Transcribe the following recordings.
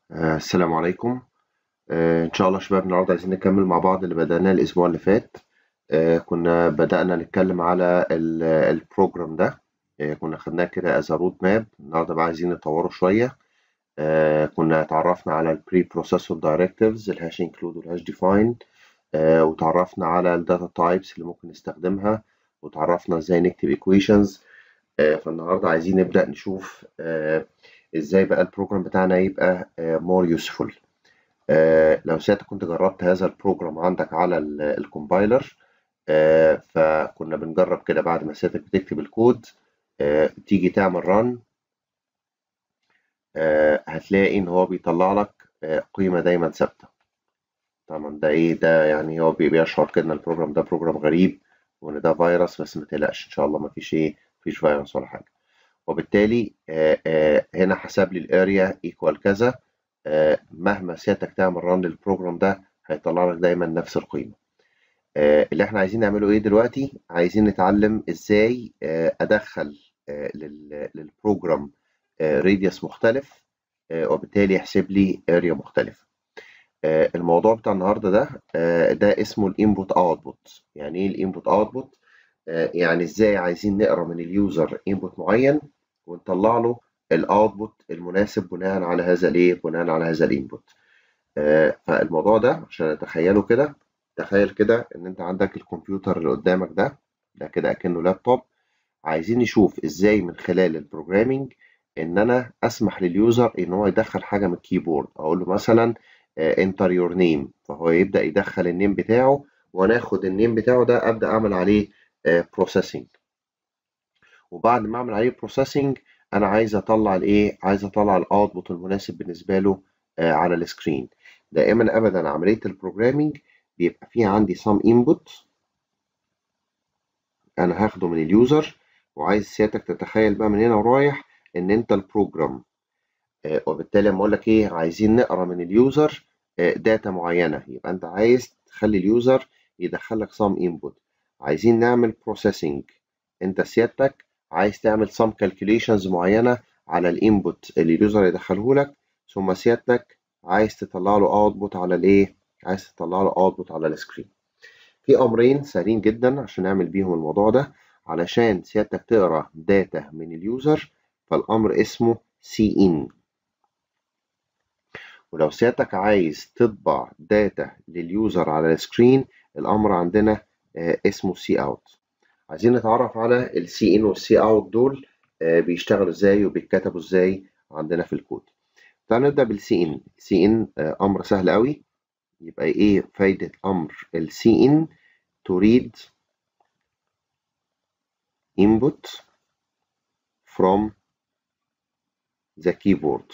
آه، السلام عليكم آه، إن شاء الله شباب النهاردة عايزين نكمل مع بعض اللي بدأناه الأسبوع اللي فات آه، كنا بدأنا نتكلم على ال- البروجرام ده آه، كنا خدناه كده as a road map النهاردة بقى عايزين نطوره شوية آه، كنا اتعرفنا على ال pre-processor directives الهاش include والهاش define آه، وتعرفنا على ال data types اللي ممكن نستخدمها وتعرفنا ازاي نكتب equations آه، فالنهاردة عايزين نبدأ نشوف آه، ازاي بقى البروجرام بتاعنا يبقى آه، more useful آه، لو ساعتها كنت جربت هذا البروجرام عندك على ال- الكومبايلر آه، فكنا بنجرب كده بعد ما ساعتك بتكتب الكود آه، تيجي تعمل ران هتلاقي ان هو بيطلع لك آه، قيمة دايما ثابتة طبعا ده ايه ده يعني هو بي- بيشعر كده ان البروجرام ده بروجرام غريب وان ده فيروس بس ما تقلقش ان شاء الله ما فيش ايه مفيش فيروس ولا حاجة وبالتالي آه، آه، هنا حسب لي الاريا ايكوال كذا آه، مهما سيادتك تعمل ران للبروجرام ده هيطلع لك دايما نفس القيمة آه، اللي احنا عايزين نعمله ايه دلوقتي عايزين نتعلم ازاي آه، ادخل آه، لل- للبروجرام راديوس مختلف آه، وبالتالي يحسب لي اريا مختلفة آه، الموضوع بتاع النهارده ده آه، ده اسمه الانبوت اوتبوت يعني ايه الانبوت اوتبوت يعني ازاي عايزين نقرا من اليوزر انبوت معين ونطلع له الاوتبوت المناسب بناء على هذا الايه بناء على هذا الانبوت آه، فالموضوع ده عشان اتخيله كده تخيل كده ان انت عندك الكمبيوتر اللي قدامك ده ده كده اكنه لابتوب عايزين نشوف ازاي من خلال البروجرامينج ان انا اسمح لليوزر ان هو يدخل حاجه من الكيبورد اقول له مثلا انتر يور نيم فهو يبدا يدخل النيم بتاعه وانا اخد النيم بتاعه ده ابدا اعمل عليه بروسيسنج وبعد ما اعمل عليه بروسيسنج انا عايز اطلع الايه عايز اطلع الاوتبوت المناسب بالنسبه له آه، على السكرين دائما ابدا عمليه البروجرامينج بيبقى فيها عندي some input انا هاخده من اليوزر وعايز سيادتك تتخيل بقى من هنا ورايح ان انت البروجرام آه، وبالتالي لما اقول لك ايه عايزين نقرا من اليوزر داتا معينه يبقى انت عايز تخلي اليوزر يدخل لك some input عايزين نعمل processing انت سيادتك عايز تعمل some calculations معينه على الانبوت اللي اليوزر يدخله لك ثم سيادتك عايز تطلع له اوتبوت على الايه عايز تطلع له اوتبوت على السكرين في امرين سهلين جدا عشان نعمل بيهم الموضوع ده علشان سيادتك تقرا داتا من اليوزر فالامر اسمه سي ان ولو سيادتك عايز تطبع داتا لليوزر على السكرين الامر عندنا آه، اسمه سي اوت عايزين نتعرف على السي ان والسي اوت دول آه، بيشتغلوا ازاي وبيتكتبوا ازاي عندنا في الكود تعال نبدا بالسي ان سي ان امر سهل قوي يبقى ايه فايده امر السي ان to read input from the keyboard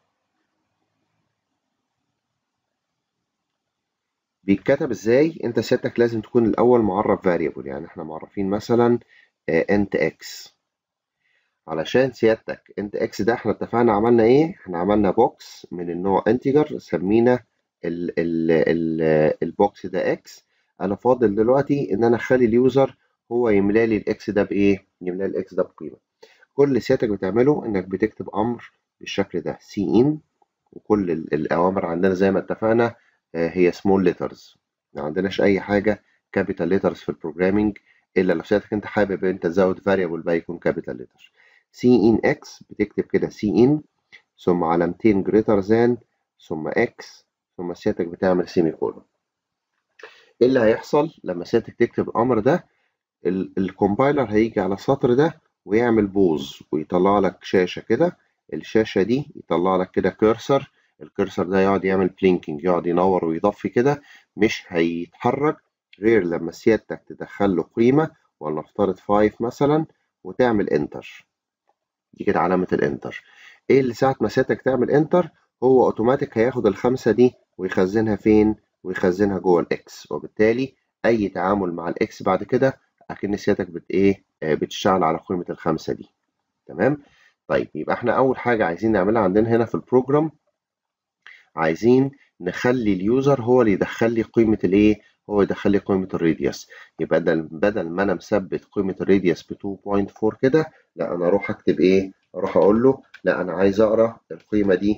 بيتكتب ازاي انت سيادتك لازم تكون الاول معرف variable يعني احنا معرفين مثلا آه، int x علشان سيادتك int x ده احنا اتفقنا عملنا ايه احنا عملنا بوكس من النوع integer سمينا ال ال ال البوكس ده x انا فاضل دلوقتي ان انا اخلي اليوزر هو يملى لي الاكس ده بايه يملى لي الاكس ده بقيمه كل اللي سيادتك بتعمله انك بتكتب امر بالشكل ده cin وكل ال- الاوامر عندنا زي ما اتفقنا آه، هي small letters ما عندناش اي حاجه capital letters في البروجرامينج الا لو سيادتك انت حابب انت تزود variable بقى يكون capital letters cin x بتكتب كده cin ثم علامتين greater than ثم x ثم سيادتك بتعمل سيمي كولون ايه اللي هيحصل لما سيادتك تكتب الامر ده ال- الكومبايلر هيجي على السطر ده ويعمل بوز ويطلع لك شاشة كده الشاشة دي يطلع لك كده كيرسر الكيرسر ده يقعد يعمل بلينكينج يقعد ينور ويضفي كده مش هيتحرك غير لما سيادتك تدخل له قيمة ولنفترض 5 مثلا وتعمل انتر دي كده علامة الانتر ايه اللي ساعة ما سيادتك تعمل انتر هو اوتوماتيك هياخد الخمسة دي ويخزنها فين ويخزنها جوه الاكس وبالتالي اي تعامل مع الاكس بعد كده اكن سيادتك بت ايه آه، بتشتغل على قيمة الخمسة دي تمام طيب يبقى احنا اول حاجة عايزين نعملها عندنا هنا في البروجرام عايزين نخلي اليوزر هو اللي يدخل لي قيمة الايه هو يدخل لي قيمة الراديوس يبقى بدل بدل ما انا مثبت قيمة الراديوس ب 2.4 كده لا انا اروح اكتب ايه اروح اقول له لا انا عايز اقرا القيمة دي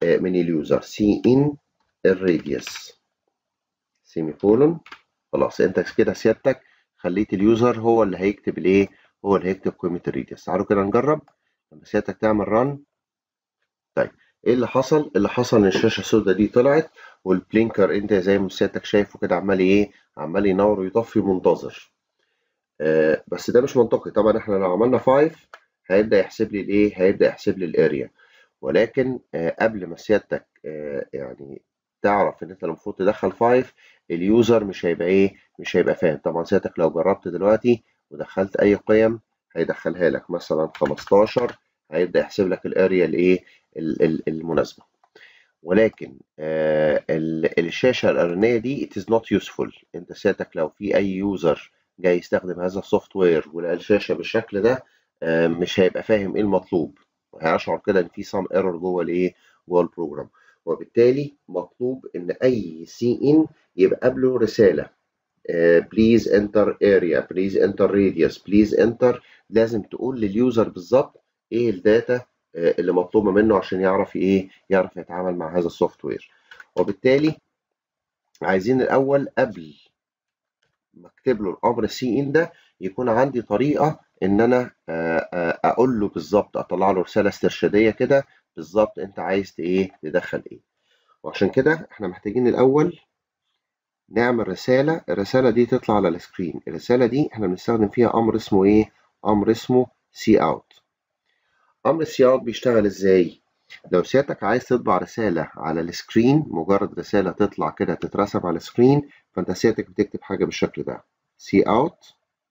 من اليوزر سي ان الراديوس سيمي كولون خلاص انت كده سيادتك خليت اليوزر هو اللي هيكتب الايه هو اللي هيكتب قيمه الراديوس تعالوا كده نجرب لما سيادتك تعمل رن طيب ايه اللي حصل اللي حصل ان الشاشه السوداء دي طلعت والبلينكر انت زي ما سيادتك شايفه كده عمال ايه عمال ينور ويطفي منتظر آه بس ده مش منطقي طبعا احنا لو عملنا 5 هيبدا يحسب لي الايه هيبدا يحسب لي الاريا ولكن آه قبل ما سيادتك آه يعني تعرف ان انت المفروض تدخل 5 اليوزر مش هيبقى ايه مش هيبقى فاهم طبعا سيادتك لو جربت دلوقتي ودخلت اي قيم هيدخلها لك مثلا 15 هيبدا يحسب لك الاريا الايه المناسبه ولكن آه الشاشه الارنيه دي it is not useful انت سيادتك لو في اي يوزر جاي يستخدم هذا السوفت وير ولقى الشاشه بالشكل ده آه مش هيبقى فاهم ايه المطلوب هيشعر كده ان في سام ايرور جوه الايه جوه البروجرام وبالتالي مطلوب ان اي سي ان يبقى قبله رساله بليز انتر اريا بليز انتر راديوس بليز انتر لازم تقول لليوزر بالظبط ايه الداتا اللي مطلوبه منه عشان يعرف ايه يعرف يتعامل مع هذا السوفت وير وبالتالي عايزين الاول قبل ما اكتب له الامر السي ان ده يكون عندي طريقه ان انا اقول له بالظبط اطلع له رساله استرشاديه كده بالظبط انت عايز ايه تدخل ايه وعشان كده احنا محتاجين الاول نعمل رساله الرساله دي تطلع على السكرين الرساله دي احنا بنستخدم فيها امر اسمه ايه امر اسمه سي اوت امر السي اوت بيشتغل ازاي لو سيادتك عايز تطبع رساله على السكرين مجرد رساله تطلع كده تترسم على السكرين فانت سيادتك بتكتب حاجه بالشكل ده سي اوت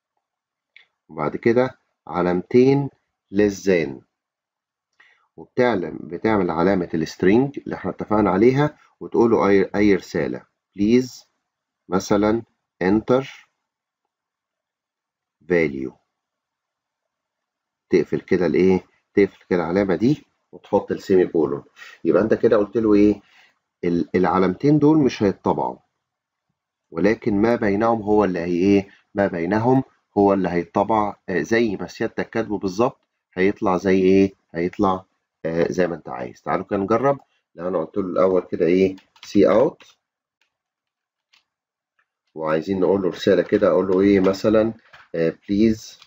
وبعد كده علامتين للزان وبتعلم بتعمل علامة السترينج اللي احنا اتفقنا عليها وتقول له أي, أي رسالة please مثلا enter value تقفل كده الايه تقفل كده العلامة دي وتحط السيمي كولون يبقى انت كده قلت له ايه العلامتين دول مش هيتطبعوا ولكن ما بينهم هو اللي هي ايه ما بينهم هو اللي هيطبع زي ما سيادتك كاتبه بالظبط هيطلع زي ايه هيطلع آه زي ما انت عايز تعالوا كده نجرب لو انا قلت له الاول كده ايه سي اوت وعايزين نقول له رساله كده اقول له ايه مثلا بليز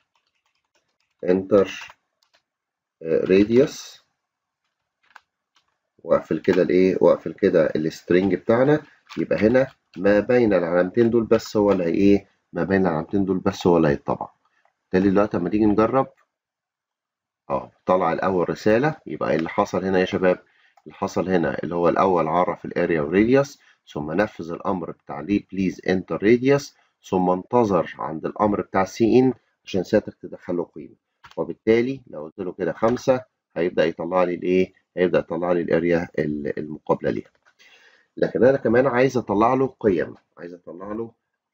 انتر راديوس واقفل كده الايه واقفل كده السترنج بتاعنا يبقى هنا ما بين العلامتين دول بس هو اللي هي ايه ما بين العلامتين دول بس هو اللي هيتطبع بالتالي دلوقتي لما نيجي نجرب اه طلع الاول رساله يبقى اللي حصل هنا يا شباب اللي حصل هنا اللي هو الاول عرف الاريا والراديوس ثم نفذ الامر بتاع ليه بليز انتر راديوس ثم انتظر عند الامر بتاع سي ان عشان سيادتك تدخل له قيمه وبالتالي لو قلت له كده خمسة هيبدا يطلع لي الايه هيبدا يطلع لي الاريا المقابله ليها لكن انا كمان عايز اطلع له قيم عايز اطلع له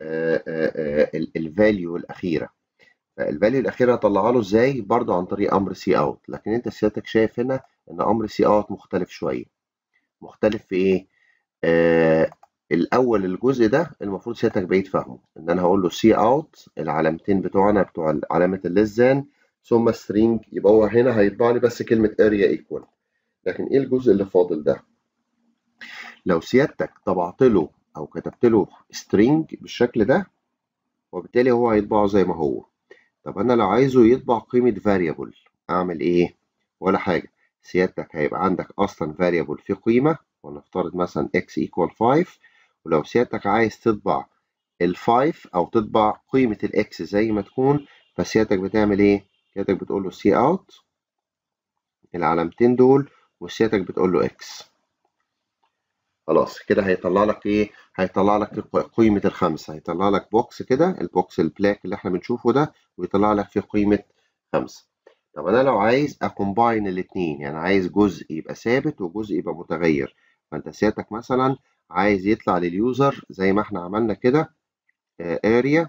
الفاليو الاخيره فالفاليو الاخيره هطلعها له ازاي برضه عن طريق امر سي اوت لكن انت سيادتك شايف هنا ان امر سي اوت مختلف شويه مختلف في ايه آه الاول الجزء ده المفروض سيادتك بقيت فاهمه ان انا هقول له سي اوت العلامتين بتوعنا بتوع علامه الليزان ثم سترينج يبقى هو هنا هيطبع لي بس كلمه اريا ايكوال لكن ايه الجزء اللي فاضل ده لو سيادتك طبعت له او كتبت له سترينج بالشكل ده وبالتالي هو هيطبعه زي ما هو طب انا لو عايزه يطبع قيمه فاريبل اعمل ايه ولا حاجه سيادتك هيبقى عندك اصلا فاريبل في قيمه ونفترض مثلا x equal 5 ولو سيادتك عايز تطبع ال 5 او تطبع قيمه الاكس زي ما تكون فسيادتك بتعمل ايه سيادتك بتقول له سي اوت العلامتين دول وسيادتك بتقول له x خلاص كده هيطلع لك ايه هيطلع لك قيمه الخمسه هيطلع لك بوكس كده البوكس البلاك اللي احنا بنشوفه ده ويطلع لك فيه قيمه خمسه طب انا لو عايز اكومباين الاثنين يعني عايز جزء يبقى ثابت وجزء يبقى متغير فانت سيادتك مثلا عايز يطلع لليوزر زي ما احنا عملنا كده اريا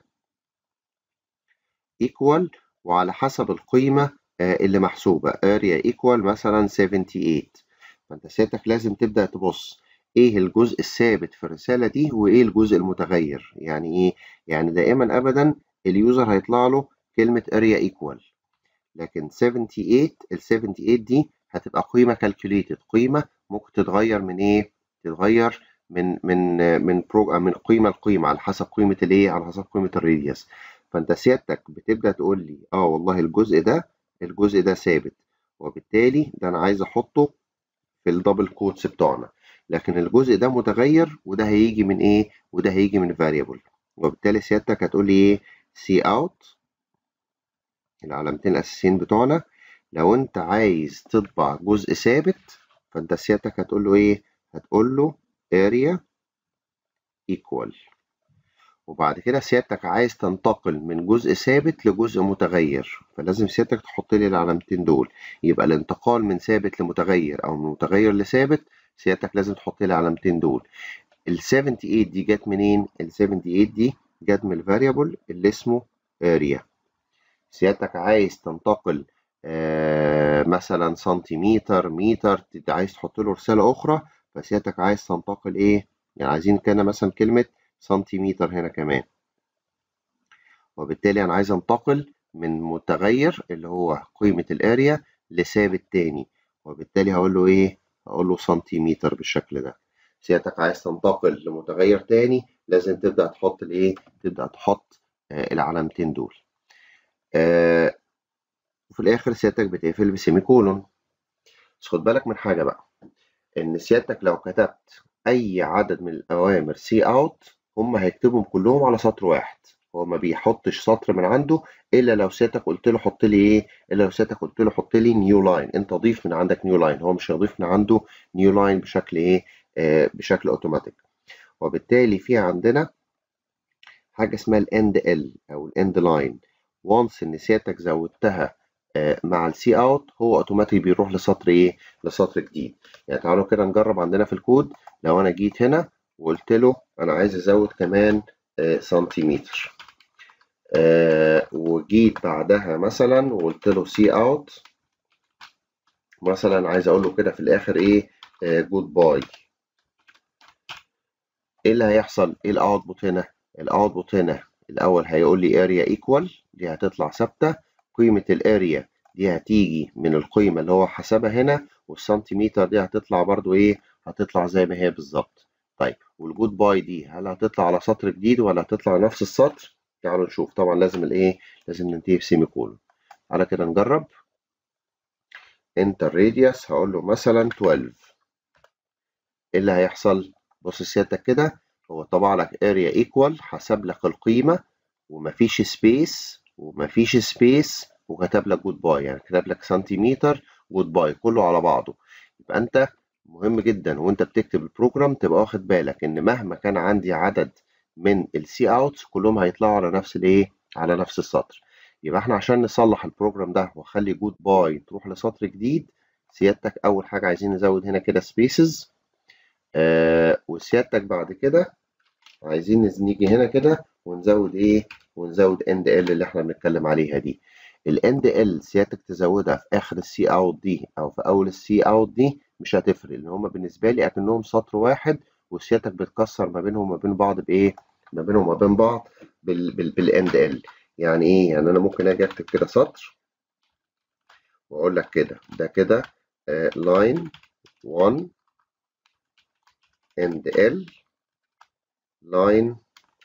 ايكوال وعلى حسب القيمه اللي محسوبه اريا ايكوال مثلا 78 فانت سيادتك لازم تبدا تبص ايه الجزء الثابت في الرساله دي وايه الجزء المتغير يعني ايه يعني دائما ابدا اليوزر هيطلع له كلمه اريا ايكوال لكن 78 ال 78 دي هتبقى قيمه كالكوليتد قيمه ممكن تتغير من ايه تتغير من من من برو من قيمه لقيمه على حسب قيمه الايه على حسب قيمه الراديوس فانت سيادتك بتبدا تقول لي اه والله الجزء ده الجزء ده ثابت وبالتالي ده انا عايز احطه في الدبل كوتس بتوعنا لكن الجزء ده متغير وده هيجي من ايه وده هيجي من variable وبالتالي سيادتك هتقول لي ايه سي اوت العلامتين الاساسيين بتوعنا لو انت عايز تطبع جزء ثابت فانت سيادتك هتقول له ايه هتقول له area equal وبعد كده سيادتك عايز تنتقل من جزء ثابت لجزء متغير فلازم سيادتك تحط لي العلامتين دول يبقى الانتقال من ثابت لمتغير او من متغير لثابت سيادتك لازم تحط لي العلامتين دول ال 78 دي جت منين ال 78 دي جت من الفاريبل اللي اسمه area سيادتك عايز تنتقل آه مثلا سنتيمتر متر عايز تحط له رساله اخرى فسيادتك عايز تنتقل ايه يعني عايزين كده مثلا كلمه سنتيمتر هنا كمان وبالتالي انا عايز انتقل من متغير اللي هو قيمه الاريا لثابت تاني وبالتالي هقول له ايه هقول له سنتيمتر بالشكل ده سيادتك عايز تنتقل لمتغير تاني لازم تبدا تحط الايه تبدا تحط آه العلامتين دول آه وفي الاخر سيادتك بتقفل بسيمي كولون بس خد بالك من حاجه بقى ان سيادتك لو كتبت اي عدد من الاوامر سي اوت هم هيكتبهم كلهم على سطر واحد هو ما بيحطش سطر من عنده الا لو سيادتك قلت له حط لي ايه الا لو سيادتك قلت له حط لي نيو لاين انت ضيف من عندك نيو لاين هو مش هيضيف من عنده نيو لاين بشكل ايه آه بشكل اوتوماتيك وبالتالي في عندنا حاجه اسمها الاند ال او الاند لاين وانس ان سيادتك زودتها آه مع السي اوت هو اوتوماتيك بيروح لسطر ايه لسطر جديد يعني تعالوا كده نجرب عندنا في الكود لو انا جيت هنا وقلت له انا عايز ازود كمان آه سنتيمتر آه وجيت بعدها مثلا وقلت له سي اوت مثلا عايز اقول له كده في الاخر ايه جود باي ايه اللي هيحصل ايه الاوتبوت هنا الاوتبوت هنا الاول هيقول لي اريا ايكوال دي هتطلع ثابته قيمه الاريا دي هتيجي من القيمه اللي هو حسبها هنا والسنتيمتر دي هتطلع برضو ايه هتطلع زي ما هي بالظبط طيب والجود باي دي هل هتطلع على سطر جديد ولا هتطلع نفس السطر تعالوا نشوف طبعا لازم الايه لازم ننتهي بسيمي كولون على كده نجرب انتر راديوس هقول له مثلا 12 ايه اللي هيحصل بص سيادتك كده هو طبع لك اريا ايكوال حسب لك القيمه ومفيش سبيس ومفيش سبيس وكتب لك جود باي يعني كتب لك سنتيمتر جود باي كله على بعضه يبقى انت مهم جدا وانت بتكتب البروجرام تبقى واخد بالك ان مهما كان عندي عدد من السي اوتس كلهم هيطلعوا على نفس الايه على نفس السطر يبقى احنا عشان نصلح البروجرام ده واخلي جود باي تروح لسطر جديد سيادتك اول حاجه عايزين نزود هنا كده سبيسز آه وسيادتك بعد كده عايزين نيجي هنا كده ونزود ايه ونزود اند ال اللي احنا بنتكلم عليها دي الاند ال سيادتك تزودها في اخر السي اوت دي او في اول السي اوت دي مش هتفرق لان هما بالنسبه لي اكنهم سطر واحد وسيادتك بتكسر ما بينهم وما بين بعض بايه ما بينهم وما بين بعض بال بال بالاند ال يعني ايه يعني انا ممكن اجي اكتب كده سطر واقول لك كده ده كده لاين 1 اند ال لاين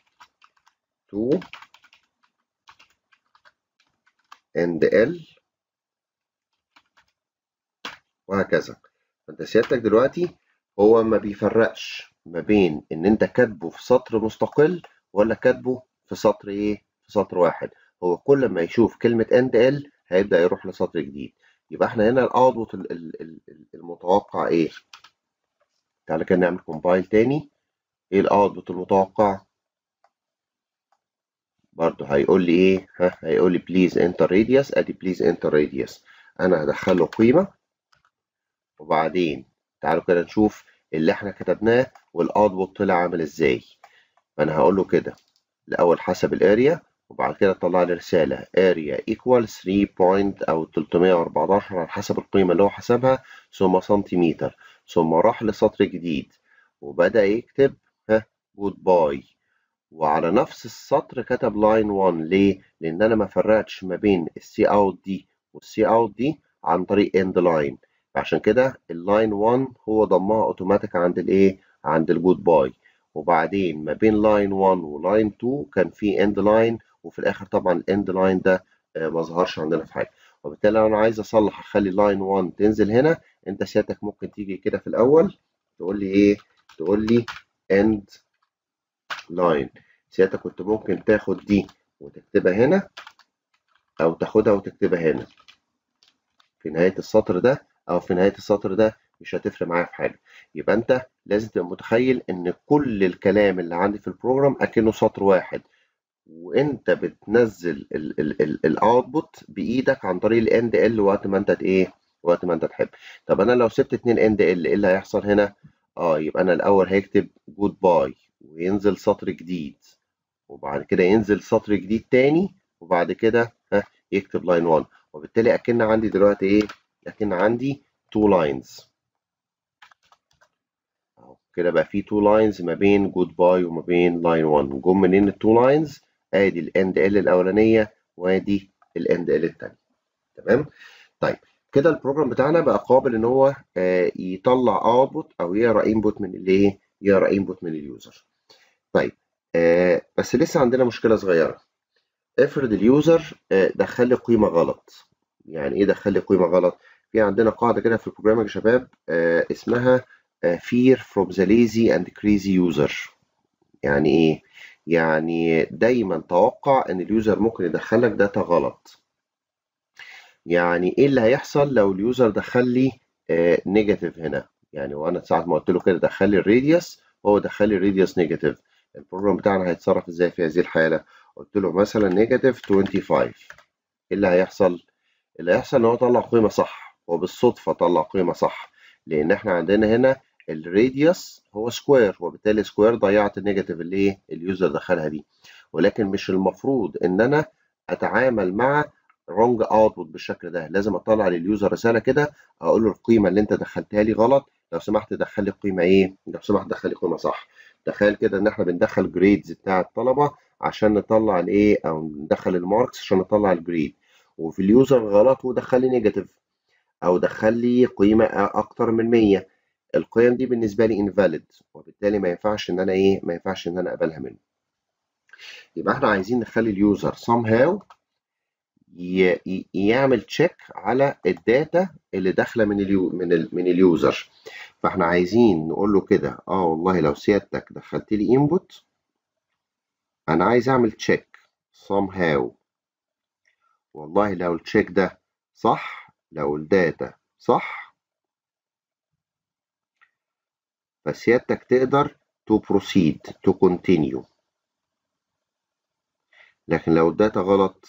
2 اند ال وهكذا فانت سيادتك دلوقتي هو ما بيفرقش ما بين ان انت كاتبه في سطر مستقل ولا كاتبه في سطر ايه في سطر واحد هو كل ما يشوف كلمة اند ال هيبدأ يروح لسطر جديد يبقى احنا هنا الاوتبوت المتوقع ايه تعالى كده نعمل كومبايل تاني ايه الاوتبوت المتوقع برضه هيقول لي ايه ها هيقول لي بليز انتر راديوس ادي بليز انتر راديوس انا هدخله قيمه وبعدين تعالوا كده نشوف اللي احنا كتبناه والاوتبوت طلع عامل ازاي فانا هقول له كده الاول حسب الاريا وبعد كده طلع لي رساله اريا ايكوال 3 بوينت او 314 على حسب القيمه اللي هو حسبها ثم سنتيمتر ثم راح لسطر جديد وبدا يكتب ها جود باي وعلى نفس السطر كتب لاين 1 ليه؟ لأن أنا ما فرقتش ما بين السي أوت دي والسي أوت دي عن طريق إند لاين عشان كده اللاين 1 هو ضمها اوتوماتيك عند الايه عند الجود باي وبعدين ما بين لاين 1 ولاين 2 كان في اند لاين وفي الاخر طبعا الاند لاين ده ما ظهرش عندنا في حاجه وبالتالي لو انا عايز اصلح اخلي لاين 1 تنزل هنا انت سيادتك ممكن تيجي كده في الاول تقول لي ايه تقول لي اند لاين سيادتك كنت ممكن تاخد دي وتكتبها هنا او تاخدها وتكتبها هنا في نهايه السطر ده او في نهايه السطر ده مش هتفرق معايا في حاجه يبقى انت لازم تبقى متخيل ان كل الكلام اللي عندي في البروجرام اكنه سطر واحد وانت بتنزل الاوتبوت بايدك عن طريق الاند ال وقت ما انت ايه وقت ما انت تحب طب انا لو سبت اتنين اند ال ايه اللي هيحصل هنا اه يبقى انا الاول هيكتب جود باي وينزل سطر جديد وبعد كده ينزل سطر جديد تاني وبعد كده ها يكتب لاين 1 وبالتالي اكن عندي دلوقتي ايه اكن عندي تو لاينز اهو كده بقى في تو لاينز ما بين جود باي وما بين لاين 1 جم منين التو لاينز ادي الاند ال الاولانيه وادي الاند ال الثانيه تمام طيب كده البروجرام بتاعنا بقى قابل ان هو آه يطلع اوتبوت او يقرا انبوت من الايه يقرا انبوت من اليوزر طيب آه بس لسه عندنا مشكله صغيره افرض اليوزر آه دخل لي قيمه غلط يعني ايه دخل لي قيمه غلط في عندنا قاعده كده في البروجرامنج يا شباب آه اسمها fear from the lazy and crazy user يعني ايه يعني دايما توقع ان اليوزر ممكن يدخل لك داتا غلط يعني ايه اللي هيحصل لو اليوزر دخل لي نيجاتيف هنا يعني وانا ساعه ما قلت له كده دخل لي الراديوس هو دخل لي الراديوس نيجاتيف البروجرام بتاعنا هيتصرف ازاي في هذه الحاله قلت له مثلا نيجاتيف 25 ايه اللي هيحصل اللي هيحصل ان هو طلع قيمه صح وبالصدفه طلع قيمه صح لان احنا عندنا هنا الراديوس هو سكوير وبالتالي سكوير ضيعت النيجاتيف اللي ايه اليوزر دخلها دي ولكن مش المفروض ان انا اتعامل مع رونج اوتبوت بالشكل ده لازم اطلع لليوزر رساله كده اقول له القيمه اللي انت دخلتها لي غلط لو سمحت دخل لي قيمه ايه لو سمحت دخل لي قيمه صح تخيل كده ان احنا بندخل جريدز بتاع الطلبه عشان نطلع الايه او ندخل الماركس عشان نطلع الجريد وفي اليوزر غلط ودخل لي نيجاتيف او دخل لي قيمه اكتر من 100 القيم دي بالنسبه لي invalid وبالتالي ما ينفعش ان انا ايه ما ينفعش ان انا اقبلها منه يبقى احنا عايزين نخلي اليوزر somehow يعمل تشيك على الداتا اللي داخله من اليو من ال من اليوزر فاحنا عايزين نقول له كده اه والله لو سيادتك دخلت لي انبوت انا عايز اعمل تشيك somehow والله لو التشيك ده صح لو الداتا صح فسيادتك تقدر to proceed to continue لكن لو الداتا غلط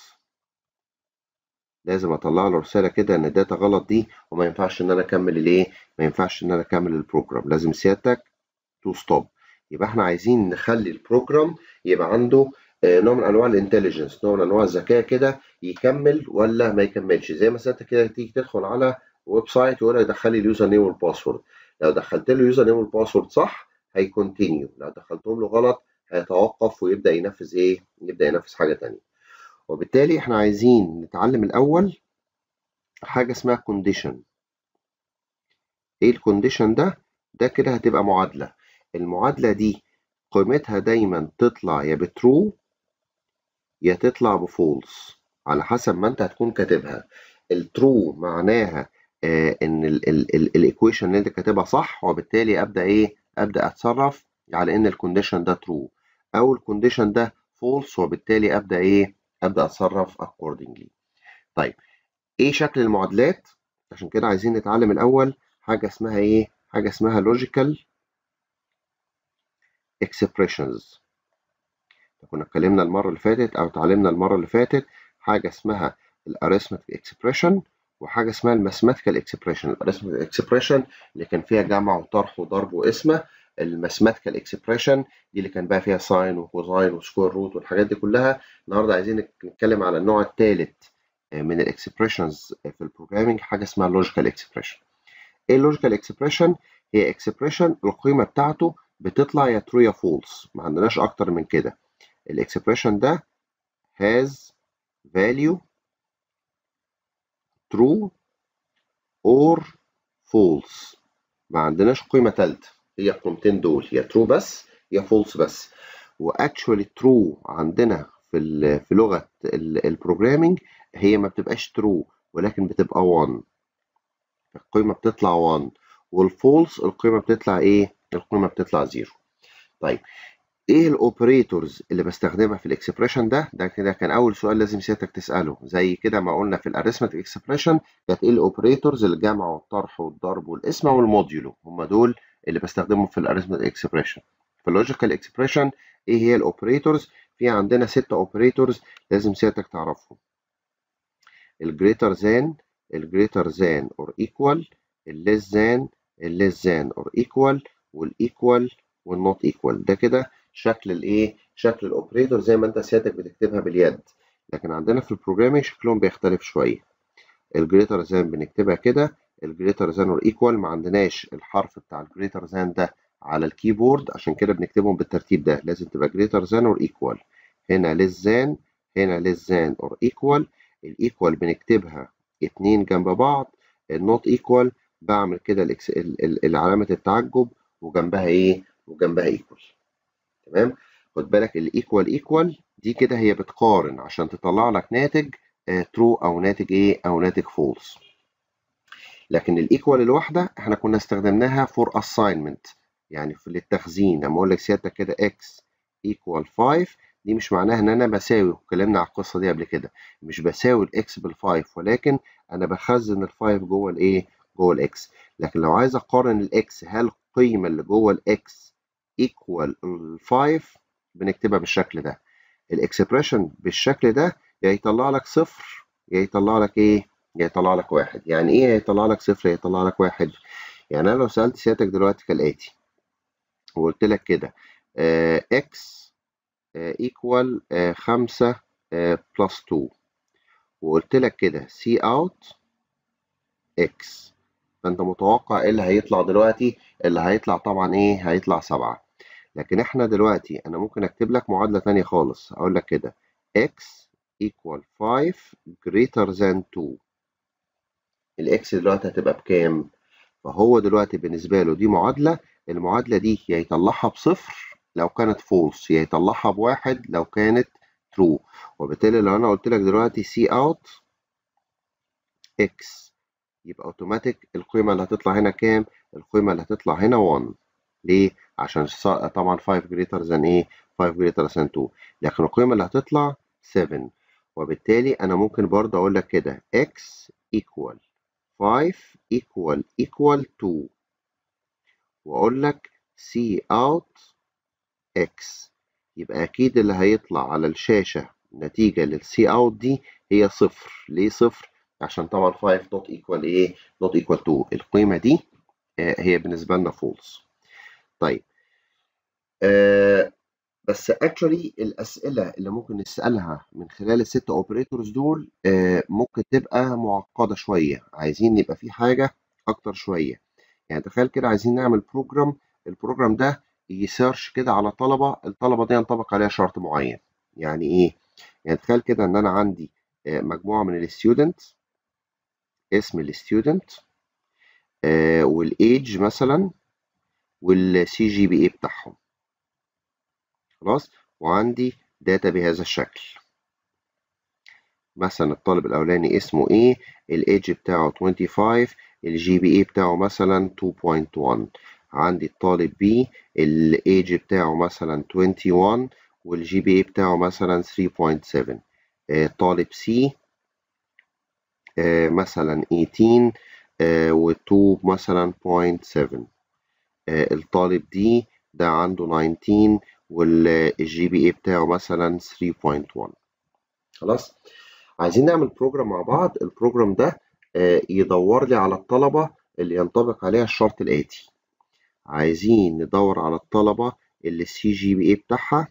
لازم اطلع له رساله كده ان الداتا غلط دي وما ينفعش ان انا اكمل الايه ما ينفعش ان انا اكمل البروجرام لازم سيادتك تو ستوب يبقى احنا عايزين نخلي البروجرام يبقى عنده نوع من انواع الانتليجنس نوع من انواع الذكاء كده يكمل ولا ما يكملش زي ما سيادتك كده تيجي تدخل على ويب سايت يقول لك دخل لي اليوزر نيم والباسورد لو دخلت له اليوزر نيم والباسورد صح هيكونتينيو لو دخلتهم له غلط هيتوقف ويبدا ينفذ ايه يبدا ينفذ حاجه ثانيه وبالتالي احنا عايزين نتعلم الاول حاجه اسمها كونديشن ايه الكونديشن ده ده كده هتبقى معادله المعادله دي قيمتها دايما تطلع يا بترو يا تطلع بفولس على حسب ما انت هتكون كاتبها الترو معناها آه ان الايكويشن اللي انت كاتبها صح وبالتالي ابدا ايه ابدا اتصرف على ان الكونديشن ده ترو او الكونديشن ده فولس وبالتالي ابدا ايه ابدا اتصرف accordingly طيب ايه شكل المعادلات عشان كده عايزين نتعلم الاول حاجه اسمها ايه حاجه اسمها logical expressions كنا اتكلمنا المره اللي فاتت او اتعلمنا المره اللي فاتت حاجه اسمها الاريثمتيك اكسبريشن وحاجه اسمها الماثيماتيكال اكسبريشن الاريثمتيك اكسبريشن اللي كان فيها جمع وطرح وضرب وقسمه الماثيماتيكال اكسبريشن دي اللي كان بقى فيها ساين وكوزاين وسكوير روت والحاجات دي كلها النهارده عايزين نتكلم على النوع الثالث من الاكسبريشنز في البروجرامينج حاجه اسمها لوجيكال اكسبريشن ايه اللوجيكال اكسبريشن هي اكسبريشن القيمه بتاعته بتطلع يا ترو يا فولس ما عندناش اكتر من كده الاكسبريشن ده has value true or false ما عندناش قيمة تالتة هي القيمتين دول يا true بس يا false بس واكشوالي true عندنا في في لغة البروجرامينج هي ما بتبقاش true ولكن بتبقى 1 القيمة بتطلع 1 والفولس القيمة بتطلع ايه؟ القيمة بتطلع 0 طيب ايه الاوبريتورز اللي بستخدمها في الاكسبريشن ده ده كده كان اول سؤال لازم سيادتك تساله زي كده ما قلنا في الاريثمتيك اكسبريشن كانت ايه الاوبريتورز الجمع والطرح والضرب والقسمه والموديولو هم دول اللي بستخدمهم في الاريثمتيك اكسبريشن في اللوجيكال اكسبريشن ايه هي الاوبريتورز في عندنا ستة اوبريتورز لازم سيادتك تعرفهم الجريتر ذان الجريتر ذان اور ايكوال الليس ذان الليس ذان اور ايكوال والايكوال والنوت ايكوال ده كده شكل الايه شكل الاوبريتور زي ما انت سيادتك بتكتبها باليد لكن عندنا في البروجرامينج شكلهم بيختلف شويه الجريتر ذان بنكتبها كده الجريتر ذان اور ايكوال ما عندناش الحرف بتاع الجريتر ذان ده على الكيبورد عشان كده بنكتبهم بالترتيب ده لازم تبقى جريتر ذان اور ايكوال هنا ليس ذان هنا ليس ذان اور ايكوال الايكوال بنكتبها اتنين جنب بعض النوت ايكوال بعمل كده علامة التعجب وجنبها ايه وجنبها ايكوال تمام خد بالك الايكوال ايكوال دي كده هي بتقارن عشان تطلع لك ناتج ترو uh, او ناتج ايه او ناتج فولس لكن الايكوال الواحده احنا كنا استخدمناها فور اساينمنت يعني في للتخزين لما اقول لك سيادتك كده x equal 5 دي مش معناها ان انا بساوي واتكلمنا على القصه دي قبل كده مش بساوي الاكس بال5 ولكن انا بخزن ال5 جوه الايه جوه الاكس لكن لو عايز اقارن الاكس هل القيمه اللي جوه الاكس ايكوال ال5 بنكتبها بالشكل ده الاكسبريشن بالشكل ده يا يطلع لك صفر يا يطلع لك ايه يا يطلع لك واحد يعني ايه يطلع لك صفر يا يطلع لك واحد يعني انا لو سالت سيادتك دلوقتي كالاتي وقلت لك كده آه x ايكوال خمسة بلس 2 وقلت لك كده سي اوت x فانت متوقع ايه اللي هيطلع دلوقتي اللي هيطلع طبعا ايه هيطلع سبعة لكن احنا دلوقتي انا ممكن اكتب لك معادلة تانية خالص اقول لك كده x equal 5 greater than 2 الاكس دلوقتي هتبقى بكام فهو دلوقتي بالنسبة له دي معادلة المعادلة دي يا يطلعها بصفر لو كانت فولس يا يطلعها بواحد لو كانت ترو وبالتالي لو انا قلت لك دلوقتي سي اوت اكس يبقى اوتوماتيك القيمة اللي هتطلع هنا كام؟ القيمة اللي هتطلع هنا 1 ليه؟ عشان طبعا 5 greater than ايه؟ 5 greater than 2 لكن القيمة اللي هتطلع 7 وبالتالي انا ممكن برضه اقول لك كده x equal 5 equal equal 2 واقول لك C out X يبقى اكيد اللي هيطلع على الشاشة نتيجة للسي اوت دي هي صفر ليه صفر عشان طبعا 5 not equal ايه not equal 2 القيمة دي آه هي بالنسبة لنا false طيب آه بس actually الأسئلة اللي ممكن نسألها من خلال الست اوبريتورز دول آه ممكن تبقى معقدة شوية عايزين يبقى في حاجة أكتر شوية يعني تخيل كده عايزين نعمل بروجرام البروجرام ده يسيرش كده على طلبة الطلبة دي ينطبق عليها شرط معين يعني ايه يعني تخيل كده ان انا عندي مجموعة من الستودنت اسم الستودنت والايدج مثلا والسي جي بي اي بتاعهم خلاص وعندي داتا بهذا الشكل مثلا الطالب الاولاني اسمه ايه الايدج بتاعه 25 الجي بي اي بتاعه مثلا 2.1 عندي الطالب بي الايج بتاعه مثلا 21 والجي بي اي بتاعه مثلا 3.7 طالب سي مثلا 18 و2 مثلا 0.7 الطالب دي ده عنده 19 والجي بي اي بتاعه مثلا 3.1 خلاص عايزين نعمل بروجرام مع بعض البروجرام ده يدور لي على الطلبة اللي ينطبق عليها الشرط الآتي عايزين ندور على الطلبة اللي السي جي بي اي بتاعها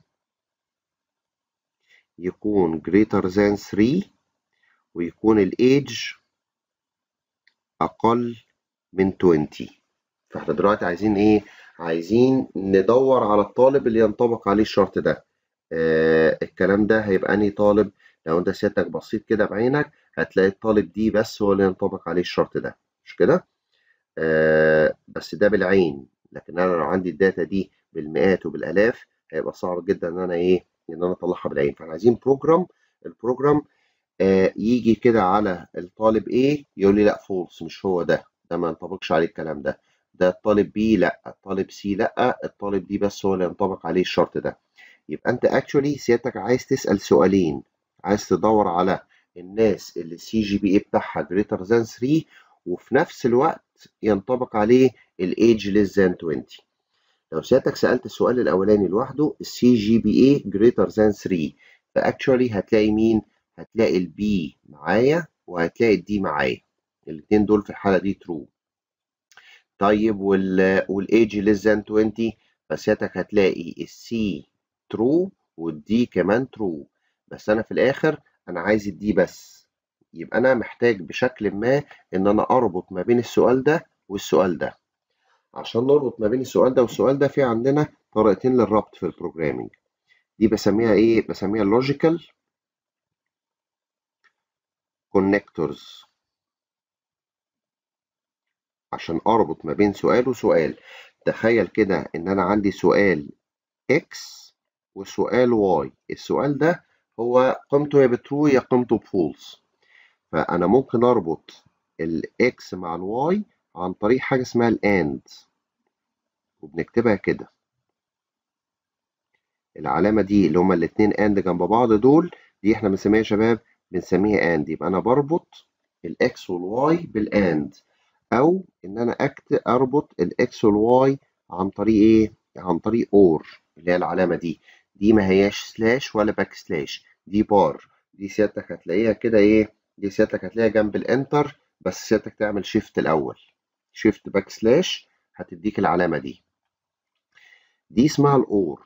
يكون greater than 3 ويكون الايدج أقل من 20 فاحنا دلوقتي عايزين ايه؟ عايزين ندور على الطالب اللي ينطبق عليه الشرط ده آه الكلام ده هيبقى انهي طالب لو انت سيادتك بصيت كده بعينك هتلاقي الطالب دي بس هو اللي ينطبق عليه الشرط ده مش كده؟ آه بس ده بالعين لكن انا لو عندي الداتا دي بالمئات وبالالاف هيبقى صعب جدا ان انا ايه ان انا اطلعها بالعين فاحنا عايزين بروجرام البروجرام آه يجي كده على الطالب A يقول لي لا فولس مش هو ده ده ما ينطبقش عليه الكلام ده ده الطالب B لا الطالب C لا الطالب D بس هو اللي ينطبق عليه الشرط ده يبقى انت اكشولي سيادتك عايز تسأل سؤالين عايز تدور على الناس اللي السي جي بي اي بتاعها greater than 3 وفي نفس الوقت ينطبق عليه الايدج less than 20 لو سيادتك سألت السؤال الأولاني لوحده السي جي بي اي greater than 3 فاكشولي هتلاقي مين؟ هتلاقي البي معايا وهتلاقي الدي معايا الاثنين دول في الحالة دي true طيب وال والايدج less than 20 فسيادتك هتلاقي السي true والدي كمان true بس انا في الاخر انا عايز الدي بس يبقى انا محتاج بشكل ما ان انا اربط ما بين السؤال ده والسؤال ده عشان نربط ما بين السؤال ده والسؤال ده في عندنا طريقتين للربط في البروجرامينج دي بسميها ايه بسميها لوجيكال كونكتورز عشان اربط ما بين سؤال وسؤال تخيل كده ان انا عندي سؤال x وسؤال y السؤال ده هو قيمته يا بترو يا قيمته بفولس فانا ممكن اربط الاكس مع الواي عن طريق حاجه اسمها الاند وبنكتبها كده العلامه دي اللي هما الاتنين اند جنب بعض دول دي احنا بنسميها يا شباب بنسميها اند يبقى انا بربط الاكس والواي بالاند او ان انا اكت اربط الاكس والواي عن طريق ايه عن طريق اور اللي هي العلامه دي دي ما هياش سلاش ولا باك سلاش دي بار دي سيادتك هتلاقيها كده ايه دي سيادتك هتلاقيها جنب الانتر بس سيادتك تعمل شيفت الاول شيفت باك سلاش هتديك العلامه دي دي اسمها الاور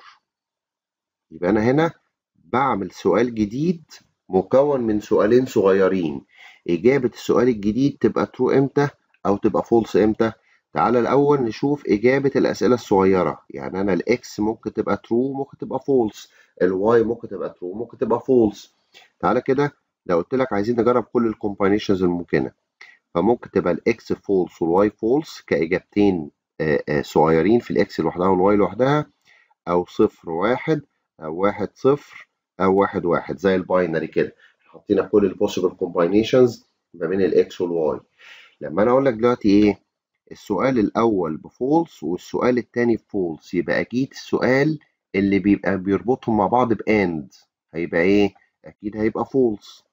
يبقى انا هنا بعمل سؤال جديد مكون من سؤالين صغيرين اجابه السؤال الجديد تبقى ترو امتى او تبقى فولس امتى تعالى الأول نشوف إجابة الأسئلة الصغيرة يعني أنا الإكس ممكن تبقى ترو ممكن تبقى فولس الواي ممكن تبقى ترو ممكن تبقى فولس تعالى كده لو قلت لك عايزين نجرب كل الكومباينيشنز الممكنة فممكن تبقى الإكس فولس والواي فولس كإجابتين صغيرين في الإكس لوحدها والواي لوحدها أو صفر واحد أو واحد صفر أو واحد واحد زي الباينري كده حطينا كل البوسيبل كومباينيشنز ما بين الإكس والواي لما أنا أقول لك دلوقتي إيه السؤال الأول بفولس والسؤال التاني بفولس يبقى أكيد السؤال اللي بيبقى بيربطهم مع بعض بأند هيبقى إيه؟ أكيد هيبقى فولس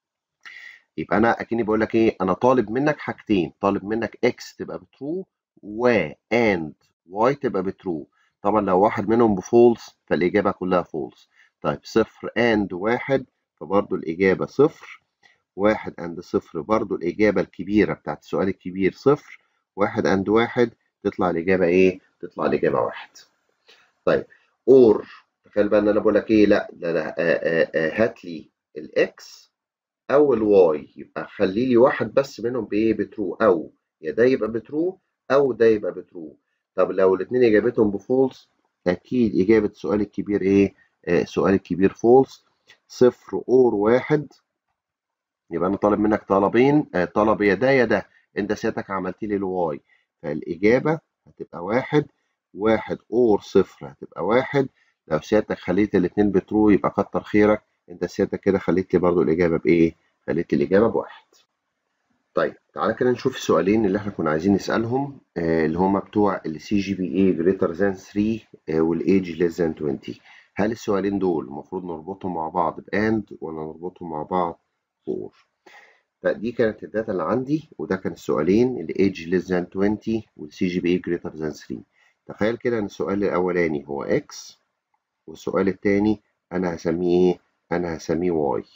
يبقى أنا أكني بقول لك إيه؟ أنا طالب منك حاجتين طالب منك إكس تبقى بترو و أند واي تبقى بترو طبعا لو واحد منهم بفولس فالإجابة كلها فولس طيب صفر أند واحد فبرضه الإجابة صفر واحد أند صفر برضه الإجابة الكبيرة بتاعت السؤال الكبير صفر واحد أند واحد تطلع الإجابة إيه؟ تطلع الإجابة واحد. طيب أور تخيل بقى إن أنا بقول لك إيه؟ لا لا لا هات لي الإكس أو الواي يبقى خلي لي واحد بس منهم بإيه؟ بترو أو يا ده يبقى بترو أو ده يبقى بترو. طب لو الاتنين إجابتهم بفولس أكيد إجابة السؤال الكبير إيه؟ آه السؤال الكبير فولس صفر أور واحد يبقى أنا طالب منك طلبين آه طلب يا ده يا ده انت سيادتك عملت لي الواي فالاجابه هتبقى واحد واحد اور صفر هتبقى واحد لو سيادتك خليت الاثنين بترو يبقى كتر خيرك انت سيادتك كده خليت لي برضو الاجابه بايه خليت لي الاجابه بواحد طيب تعالى كده نشوف السؤالين اللي احنا كنا عايزين نسالهم آه اللي هما بتوع السي جي بي اي جريتر ذان 3 آه والايدج ليس ذان 20 هل السؤالين دول المفروض نربطهم مع بعض باند ولا نربطهم مع بعض فور فدي كانت الداتا اللي عندي وده كان السؤالين الايدج less than 20 والسي جي بي اي greater than 3 تخيل كده ان السؤال الاولاني هو x والسؤال الثاني انا هسميه ايه انا هسميه y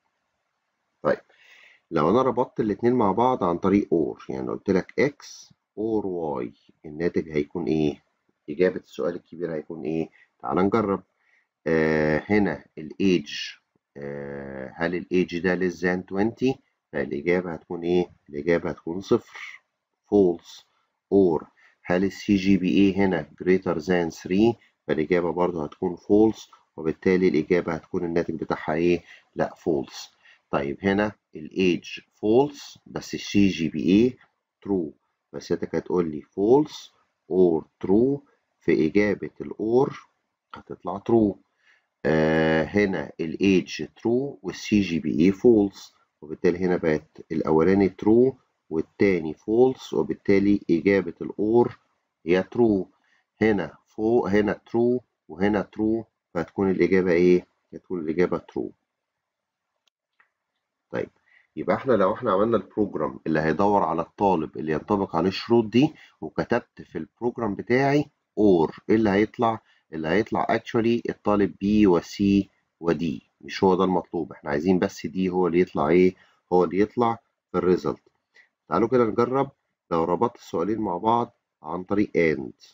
طيب لو انا ربطت الاثنين مع بعض عن طريق اور يعني قلت لك x or y الناتج هيكون ايه اجابه السؤال الكبير هيكون ايه تعال نجرب آه هنا الايدج آه هل الايدج ده less than 20 فالإجابة هتكون إيه؟ الإجابة هتكون صفر false or هل السي جي بي إيه هنا greater than 3 فالإجابة برضه هتكون false وبالتالي الإجابة هتكون الناتج بتاعها إيه؟ لا false طيب هنا الage false بس السي جي بي إيه true فسيادتك هتقول لي false or true في إجابة الأور هتطلع true آه هنا الايدج true والسي جي بي اي false وبالتالي هنا بقت الأولاني true والتاني false وبالتالي إجابة الأور هي true هنا فوق هنا true وهنا true فهتكون الإجابة إيه؟ هتكون الإجابة true طيب يبقى احنا لو احنا عملنا البروجرام اللي هيدور على الطالب اللي ينطبق عليه الشروط دي وكتبت في البروجرام بتاعي اور ايه اللي هيطلع اللي هيطلع اكشولي الطالب بي وسي ودي مش هو ده المطلوب احنا عايزين بس دي هو اللي يطلع ايه هو اللي يطلع في الريزلت تعالوا كده نجرب لو ربطت السؤالين مع بعض عن طريق and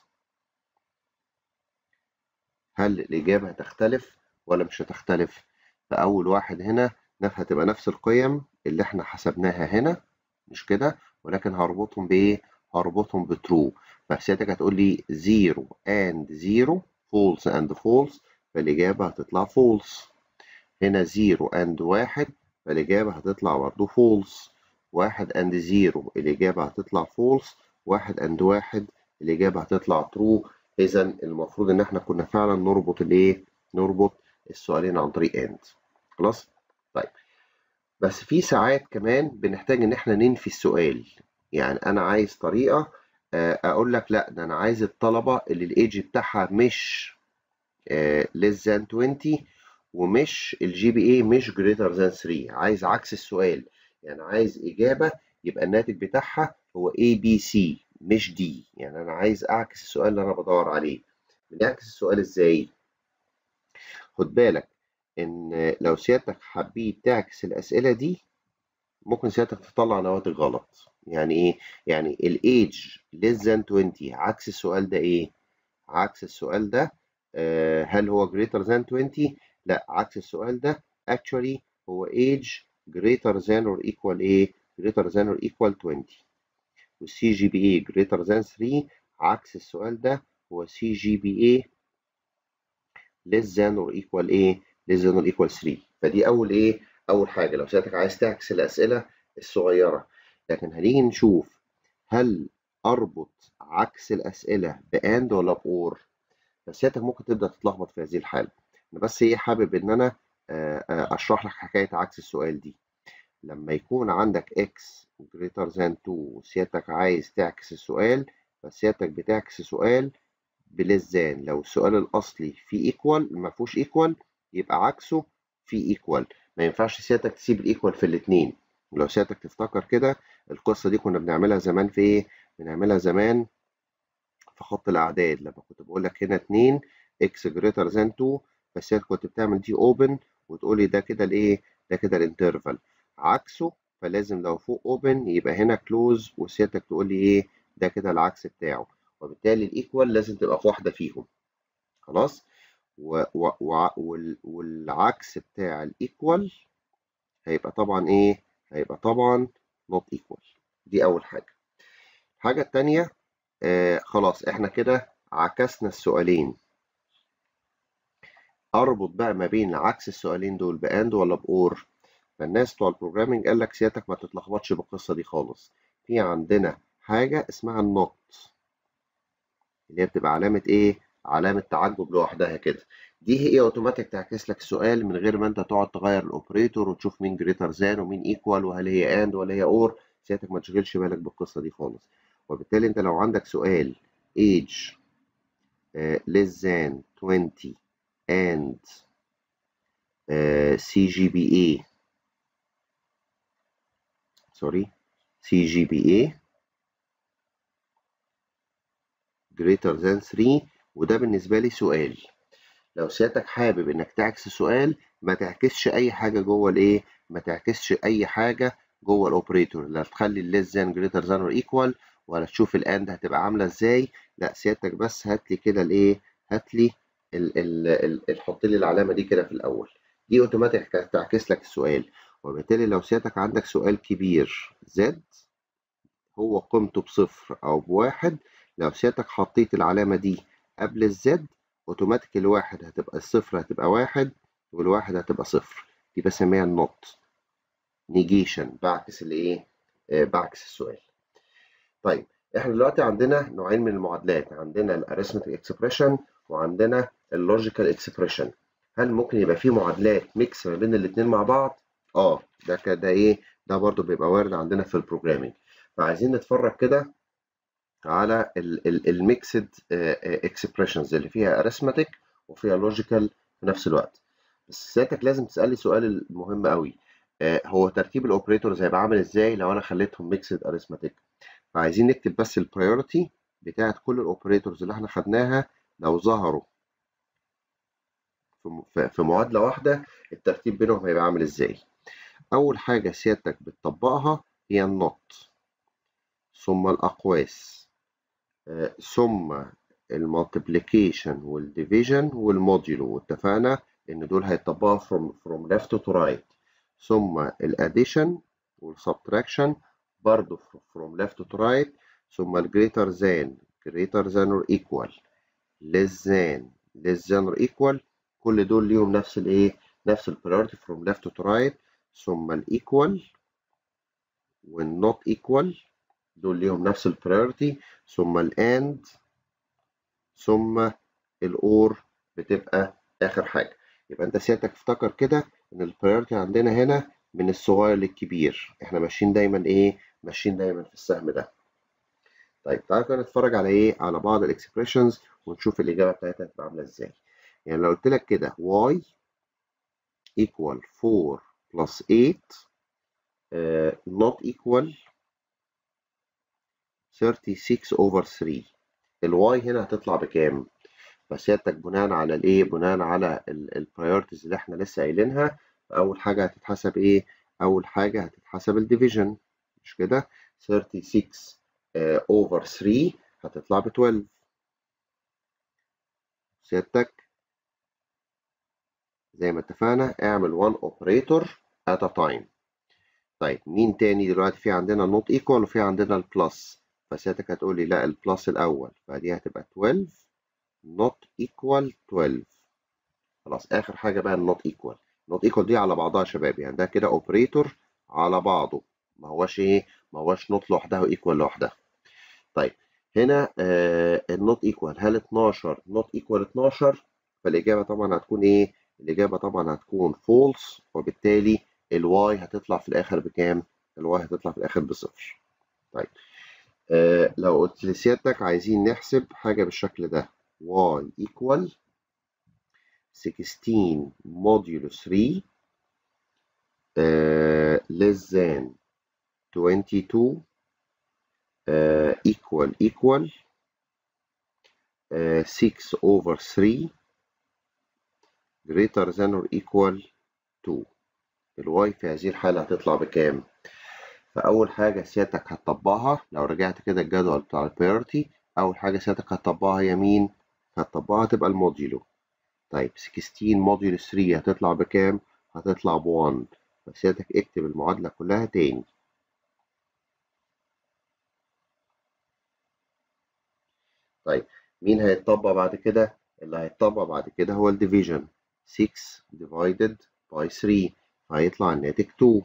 هل الإجابة هتختلف ولا مش هتختلف فأول واحد هنا هتبقى نفس القيم اللي احنا حسبناها هنا مش كده ولكن هربطهم بإيه هربطهم بترو فسيادتك هتقول لي 0 and 0 false and false فالإجابة هتطلع false هنا 0 and 1 فالإجابة هتطلع برضه false 1 and 0 الإجابة هتطلع false 1 and 1 الإجابة هتطلع true إذا المفروض إن إحنا كنا فعلا نربط الإيه؟ نربط السؤالين عن طريق and خلاص؟ طيب بس في ساعات كمان بنحتاج إن إحنا ننفي السؤال يعني أنا عايز طريقة أقول لك لأ ده أنا عايز الطلبة اللي الإيدج بتاعها مش less than 20 ومش الجي بي اي مش greater than 3 عايز عكس السؤال يعني عايز إجابة يبقى الناتج بتاعها هو A B C مش D يعني أنا عايز أعكس السؤال اللي أنا بدور عليه بنعكس السؤال إزاي؟ خد بالك إن لو سيادتك حبيت تعكس الأسئلة دي ممكن سيادتك تطلع نواتج غلط يعني إيه؟ يعني الإيدج less than 20 عكس السؤال ده إيه؟ عكس السؤال ده آه هل هو greater than 20؟ لا عكس السؤال ده actually هو age greater than or equal ايه greater than or equal 20 والسي جي بي اي greater than 3 عكس السؤال ده هو سي جي بي اي less than or equal ايه less than or equal 3 فدي اول ايه اول حاجه لو سيادتك عايز تعكس الاسئله الصغيره لكن هنيجي نشوف هل اربط عكس الاسئله باند ولا بأور فسيادتك ممكن تبدا تتلخبط في هذه الحاله انا بس ايه حابب ان انا اشرح لك حكايه عكس السؤال دي لما يكون عندك x greater than 2 وسيادتك عايز تعكس السؤال فسيادتك بتعكس السؤال بلزان لو السؤال الاصلي فيه equal ما فيهوش equal يبقى عكسه فيه equal ما ينفعش سيادتك تسيب الايكوال في الاثنين ولو سيادتك تفتكر كده القصه دي كنا بنعملها زمان في ايه بنعملها زمان في خط الاعداد لما كنت بقول لك هنا 2 x greater than 2 بس انت كنت بتعمل دي اوبن وتقول لي ده كده الايه ده كده الانترفال عكسه فلازم لو فوق اوبن يبقى هنا كلوز وسيادتك تقول لي ايه ده كده العكس بتاعه وبالتالي الايكوال لازم تبقى في واحده فيهم خلاص و و و وال والعكس بتاع الايكوال هيبقى طبعا ايه هيبقى طبعا not equal دي اول حاجه الحاجه الثانيه آه خلاص احنا كده عكسنا السؤالين اربط بقى ما بين عكس السؤالين دول باند ولا باور فالناس بتوع البروجرامينج قال لك سيادتك ما تتلخبطش بالقصه دي خالص في عندنا حاجه اسمها النوت اللي هي بتبقى علامه ايه علامه تعجب لوحدها كده دي هي اوتوماتيك تعكس لك السؤال من غير ما انت تقعد تغير الاوبريتور وتشوف مين جريتر ذان ومين ايكوال وهل هي اند ولا هي اور سيادتك ما تشغلش بالك بالقصه دي خالص وبالتالي انت لو عندك سؤال age uh, less than 20 and uh, CGPA sorry CGPA greater than 3 وده بالنسبة لي سؤال لو سيادتك حابب انك تعكس السؤال ما تعكسش اي حاجة جوه الايه ما تعكسش اي حاجة جوه الاوبريتور لا تخلي less than greater than or equal ولا تشوف الاند هتبقى عاملة ازاي لا سيادتك بس هات لي كده الايه هات لي ال ال ال حط لي العلامة دي كده في الاول دي اوتوماتيك تعكس لك السؤال وبالتالي لو سيادتك عندك سؤال كبير زد هو قيمته بصفر او بواحد لو سيادتك حطيت العلامة دي قبل الزد اوتوماتيك الواحد هتبقى الصفر هتبقى واحد والواحد هتبقى صفر دي بسميها النوت نيجيشن بعكس الايه آه بعكس السؤال طيب احنا دلوقتي عندنا نوعين من المعادلات عندنا الاريثمتيك اكسبريشن وعندنا اللوجيكال اكسبريشن هل ممكن يبقى في معادلات ميكس ما بين الاثنين مع بعض اه ده كده ايه ده برضو بيبقى وارد عندنا في البروجرامينج فعايزين نتفرج كده على الميكسد اكسبريشنز اللي فيها اريثمتيك وفيها لوجيكال في نفس الوقت بس ساعتك لازم تسالي سؤال مهم قوي آه هو ترتيب الاوبريتورز هيبقى عامل ازاي لو انا خليتهم ميكسد اريثمتيك فعايزين نكتب بس البرايورتي بتاعت كل الاوبريتورز اللي احنا خدناها لو ظهروا في معادله واحده الترتيب بينهم هيبقى عامل ازاي اول حاجه سيادتك بتطبقها هي النوت ثم الاقواس ثم المالتيبليكيشن والديفيجن والموديولو واتفقنا ان دول هيطبقوا from from left to right ثم الاديشن والسبتراكشن برضه from left to right ثم الجريتر ذان greater than or equal less than less than or equal كل دول ليهم نفس الايه نفس البريورتي from left to right ثم الايكوال والنوت ايكوال دول ليهم نفس البريورتي ثم الاند ثم الاور بتبقى اخر حاجه يبقى انت سيادتك افتكر كده ان البريورتي عندنا هنا من الصغير للكبير احنا ماشيين دايما ايه ماشيين دايما في السهم ده طيب تعالى كده نتفرج على ايه على بعض الاكسبريشنز ونشوف الاجابه بتاعتها هتبقى عامله ازاي يعني لو قلت لك كده y equal 4 plus 8 uh, not equal 36 over 3 الواي هنا هتطلع بكام؟ فسيادتك بناء على الايه؟ بناء على البرايورتيز اللي احنا لسه قايلينها اول حاجه هتتحسب ايه؟ اول حاجه هتتحسب الديفيجن مش كده؟ 36 اوفر 3 هتطلع ب 12 سيادتك زي ما اتفقنا اعمل 1 اوبريتور at a time طيب مين تاني دلوقتي في عندنا نوت ايكوال وفي عندنا البلس فسيادتك هتقول لي لا البلس الاول فدي هتبقى 12 نوت ايكوال 12 خلاص اخر حاجه بقى النوت ايكوال نوت ايكوال دي على بعضها يا شباب يعني ده كده اوبريتور على بعضه ما هوش ايه ما هوش نوت لوحدها وايكوال لوحدها طيب هنا آه النوت ايكوال هل 12 نوت ايكوال 12 فالاجابه طبعا هتكون ايه الإجابة طبعا هتكون false وبالتالي الواي هتطلع في الآخر بكام؟ الواي هتطلع في الآخر بصفر. طيب آه لو قلت لسيادتك عايزين نحسب حاجة بالشكل ده y equal 16 modulo 3 آه less than 22 آه equal equal آه 6 over 3 greater than or equal to الواي في هذه الحالة هتطلع بكام؟ فأول حاجة سيادتك هتطبقها لو رجعت كده الجدول بتاع البيرتي أول حاجة سيادتك هتطبقها يمين هتطبقها تبقى الموديولو طيب 16 موديول 3 هتطلع بكام؟ هتطلع ب 1 فسيادتك اكتب المعادلة كلها تاني طيب مين هيتطبق بعد كده؟ اللي هيتطبق بعد كده هو الديفيجن 6 divided by 3 فهيطلع الناتج 2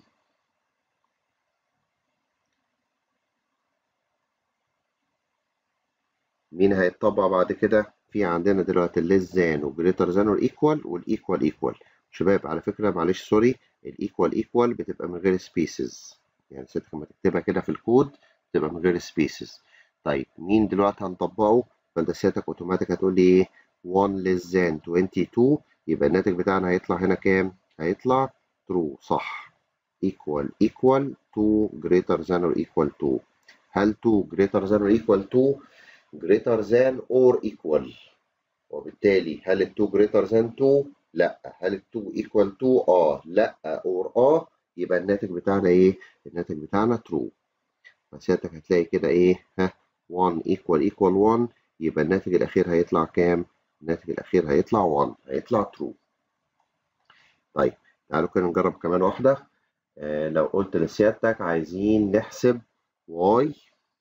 مين هيتطبق بعد كده؟ في عندنا دلوقتي الليس ذان وجريتر ذان والايكوال والايكوال ايكوال شباب على فكرة معلش سوري الايكوال ايكوال بتبقى من غير سبيسز يعني سيادتك لما تكتبها كده في الكود بتبقى من غير سبيسز طيب مين دلوقتي هنطبقه؟ فانت سيادتك اوتوماتيك هتقول لي ايه 1 less than 22 يبقى الناتج بتاعنا هيطلع هنا كام؟ هيطلع true صح equal equal 2 greater than or equal to هل 2 greater than or equal to greater than or equal وبالتالي هل ال 2 greater than 2 لا هل ال 2 equal to اه لا or اه يبقى الناتج بتاعنا ايه الناتج بتاعنا true فسيادتك هتلاقي كده ايه ها 1 equal equal 1 يبقى الناتج الاخير هيطلع كام الناتج الأخير هيطلع 1 هيطلع true طيب تعالوا كده نجرب كمان واحدة آه لو قلت لسيادتك عايزين نحسب y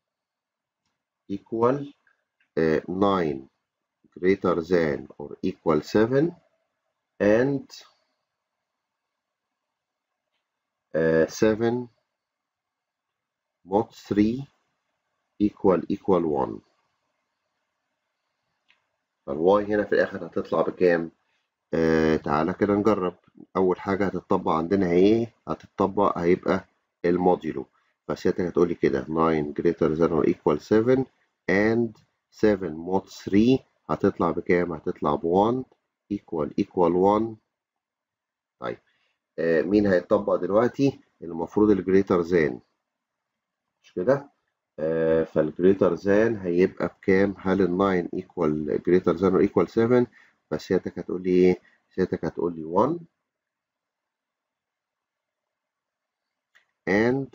equal آه 9 greater than or equal 7 and آه 7 mod 3 equal equal 1 فالواي هنا في الآخر هتطلع بكام؟ آه تعالى كده نجرب أول حاجة هتطبق عندنا ايه؟ هتطبق هيبقى الموديلو فسيادتك هتقولي كده 9 greater than or equal 7 and 7 mod 3 هتطلع بكام؟ هتطلع ب 1 equal equal 1 طيب آه مين هيتطبق دلوقتي؟ المفروض الجريتر زان مش كده؟ آه فالجريتر زان هيبقى بكام؟ هل ال 9 equal greater than or equal 7 فسيادتك هتقول لي ايه؟ سيادتك هتقول لي 1 and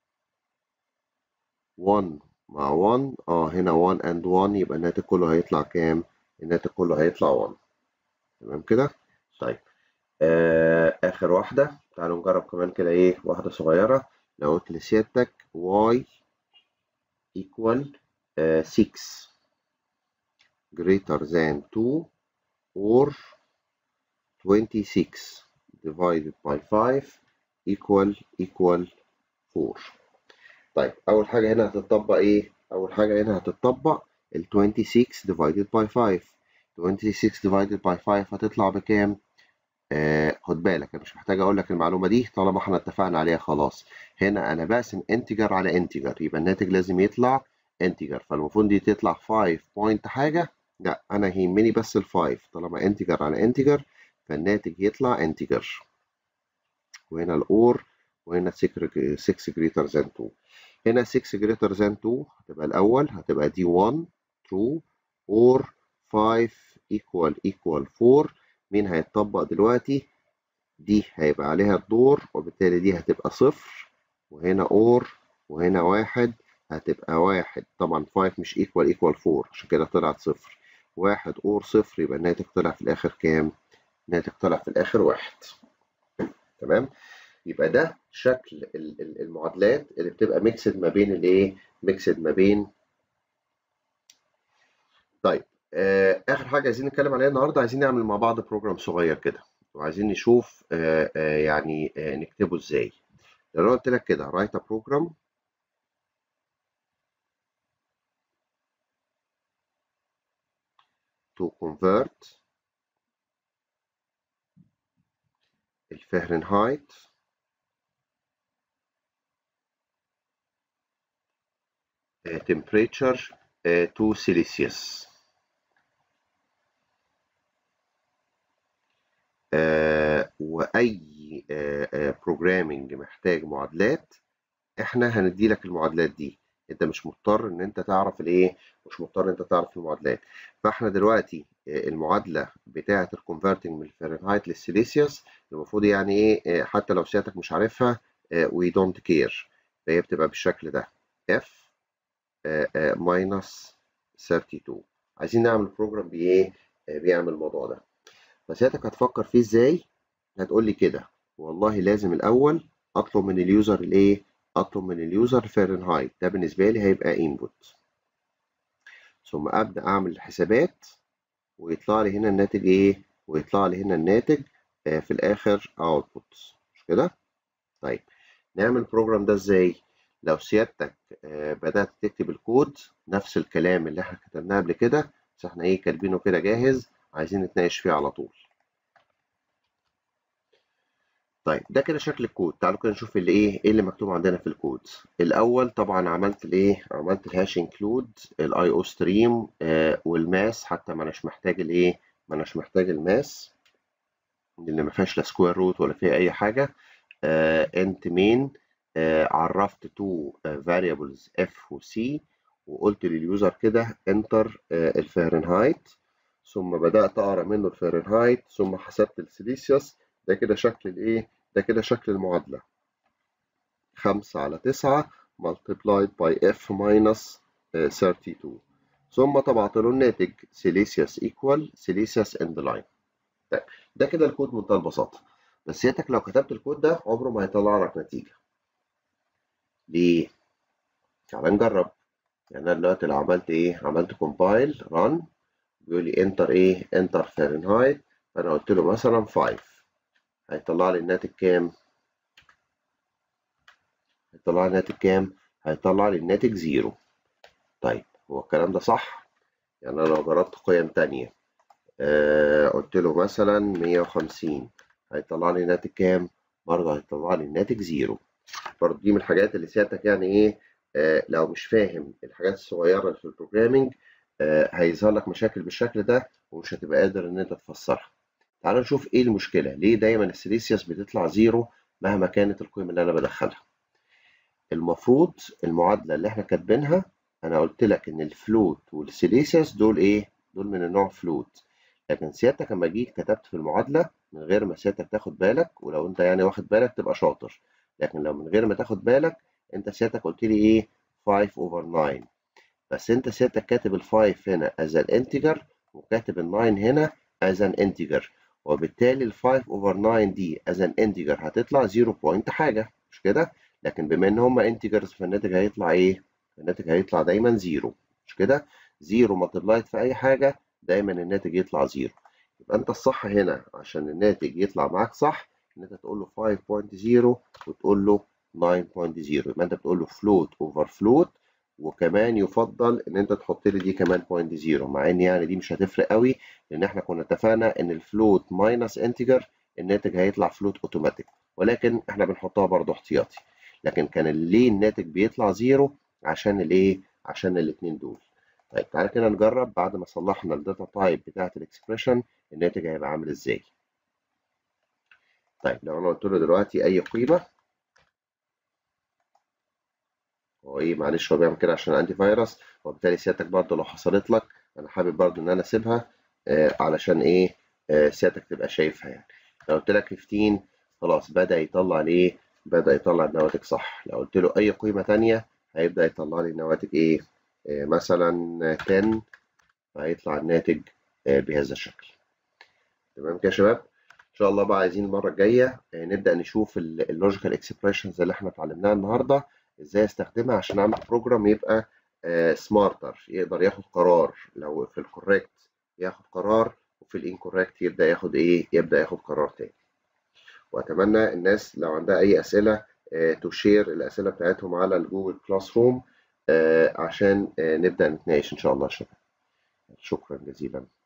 1 مع 1 اه هنا 1 and 1 يبقى الناتج كله هيطلع كام؟ الناتج كله هيطلع 1 تمام كده؟ طيب آه آخر واحدة تعالوا نجرب كمان كده إيه واحدة صغيرة لو قلت لسيادتك y equal uh, 6 greater than 2 or 26 divided by 5 equal equal 4 طيب أول حاجة هنا هتطبق إيه؟ أول حاجة هنا هتطبق ال 26 divided by 5 26 divided by 5 هتطلع بكام؟ آه خد بالك انا مش محتاج اقول لك المعلومه دي طالما احنا اتفقنا عليها خلاص هنا انا بقسم انتجر على انتجر يبقى الناتج لازم يطلع انتجر فالمفروض دي تطلع 5 بوينت حاجه لا انا يهمني بس ال 5 طالما انتجر على انتجر فالناتج يطلع انتجر وهنا الاور وهنا 6 جريتر ذان 2 هنا 6 جريتر ذان 2 هتبقى الاول هتبقى دي 1 true or 5 equal equal 4 مين هيتطبق دلوقتي دي هيبقى عليها الدور وبالتالي دي هتبقى صفر وهنا اور وهنا واحد هتبقى واحد طبعا 5 مش ايكوال ايكوال 4 عشان كده طلعت صفر واحد اور صفر يبقى الناتج طلع في الاخر كام؟ الناتج طلع في الاخر واحد تمام؟ يبقى ده شكل المعادلات اللي بتبقى ميكسد ما بين الايه؟ ميكسد ما بين طيب آه اخر حاجه عايزين نتكلم عليها النهارده عايزين نعمل مع بعض بروجرام صغير كده وعايزين نشوف آه آه يعني نكتبه ازاي لو انا قلت لك كده write a program to convert الفahrenheit temperature to Celsius آه واي بروجرامنج آه محتاج معادلات احنا هندي لك المعادلات دي انت مش مضطر ان انت تعرف الايه مش مضطر ان انت تعرف المعادلات فاحنا دلوقتي آه المعادله بتاعه الكونفرتنج من الفahrenheit للسيليسيوس المفروض يعني ايه حتى لو سيادتك مش عارفها وي دونت كير فهي بتبقى بالشكل ده f minus 32 عايزين نعمل بروجرام بايه بيعمل الموضوع ده فساعتك هتفكر فيه ازاي هتقول لي كده والله لازم الاول اطلب من اليوزر الايه اطلب من اليوزر فahrenheit ده بالنسبه لي هيبقى input ثم ابدا اعمل الحسابات ويطلع لي هنا الناتج ايه ويطلع لي هنا الناتج آه في الاخر output مش كده طيب نعمل البروجرام ده ازاي لو سيادتك آه بدات تكتب الكود نفس الكلام اللي احنا كتبناه قبل كده بس احنا ايه كاتبينه كده جاهز عايزين نتناقش فيه على طول طيب ده كده شكل الكود تعالوا كده نشوف اللي ايه ايه اللي مكتوب عندنا في الكود الاول طبعا عملت الايه عملت الهاش انكلود الاي او ستريم والماس حتى ما اناش محتاج الايه ما اناش محتاج الماس اللي ما فيهاش لا سكوير روت ولا فيها اي حاجه انت مين عرفت تو فاريبلز اف وسي وقلت لليوزر كده انتر الفahrenheit ثم بدأت أقرأ منه الفahrenheit ثم حسبت السيليسيوس ده كده شكل الإيه؟ ده كده شكل المعادلة خمسة على تسعة multiplied by f minus 32 ثم طبعت له الناتج سيليسيوس equal سيليسيوس end line طيب ده كده الكود بمنتهى البساطة بس سيادتك لو كتبت الكود ده عمره ما هيطلع لك نتيجة ليه؟ تعال نجرب يعني أنا دلوقتي لو عملت إيه؟ عملت compile run بيقول لي انتر ايه انتر فahrenheit فانا قلت له مثلا 5 هيطلع لي الناتج كام هيطلع لي الناتج كام هيطلع لي الناتج زيرو طيب هو الكلام ده صح يعني انا لو جربت قيم تانية آه قلت له مثلا 150 هيطلع لي ناتج كام برضه هيطلع لي الناتج زيرو برضه دي من الحاجات اللي سيادتك يعني ايه آه لو مش فاهم الحاجات الصغيره اللي في البروجرامينج آه هيظهر لك مشاكل بالشكل ده ومش هتبقى قادر ان انت تفسرها تعال نشوف ايه المشكله ليه دايما السيليسيوس بتطلع زيرو مهما كانت القيم اللي انا بدخلها المفروض المعادله اللي احنا كاتبينها انا قلت لك ان الفلوت والسيليسيوس دول ايه دول من النوع فلوت لكن سيادتك لما جيت كتبت في المعادله من غير ما سيادتك تاخد بالك ولو انت يعني واخد بالك تبقى شاطر لكن لو من غير ما تاخد بالك انت سيادتك قلت لي ايه 5 over 9 بس انت سيادتك كاتب ال 5 هنا as an integer وكاتب ال 9 هنا as an integer وبالتالي ال 5 over 9 دي as an integer هتطلع 0 بوينت حاجه مش كده لكن بما ان هما integers فالناتج هيطلع ايه الناتج هيطلع دايما 0 مش كده 0 ملتبلايد في اي حاجه دايما الناتج يطلع 0 يبقى انت الصح هنا عشان الناتج يطلع معاك صح ان انت تقول له 5.0 وتقول له 9.0 يبقى انت بتقول له float over float وكمان يفضل ان انت تحط لي دي كمان 0.0 مع ان يعني دي مش هتفرق قوي لان احنا كنا اتفقنا ان الفلوت ماينس انتجر الناتج هيطلع فلوت اوتوماتيك ولكن احنا بنحطها برضو احتياطي لكن كان ليه الناتج بيطلع زيرو عشان الايه عشان الاثنين دول طيب تعالى كده نجرب بعد ما صلحنا الداتا تايب بتاعه الاكسبريشن الناتج هيبقى عامل ازاي طيب لو انا قلت له دلوقتي اي قيمه هو ايه معلش هو بيعمل كده عشان انتي فيروس وبالتالي سيادتك برضه لو حصلت لك انا حابب برضه ان انا اسيبها آه علشان ايه آه سيادتك تبقى شايفها يعني لو قلت لك 15 خلاص بدا يطلع ليه بدا يطلع النواتج صح لو قلت له اي قيمه ثانيه هيبدا يطلع لي النواتج ايه آه مثلا 10 فهيطلع الناتج آه بهذا الشكل تمام كده يا شباب ان شاء الله بقى عايزين المره الجايه آه نبدا نشوف اللوجيكال اكسبريشنز اللي احنا اتعلمناها النهارده ازاي استخدمها عشان اعمل بروجرام يبقى سمارتر يقدر ياخد قرار لو في الكوريكت ياخد قرار وفي الانكوريكت يبدا ياخد ايه يبدا ياخد قرار تاني واتمنى الناس لو عندها اي اسئله تشير الاسئله بتاعتهم على الجوجل كلاس روم عشان نبدا نتناقش ان شاء الله شكرا شكرا جزيلا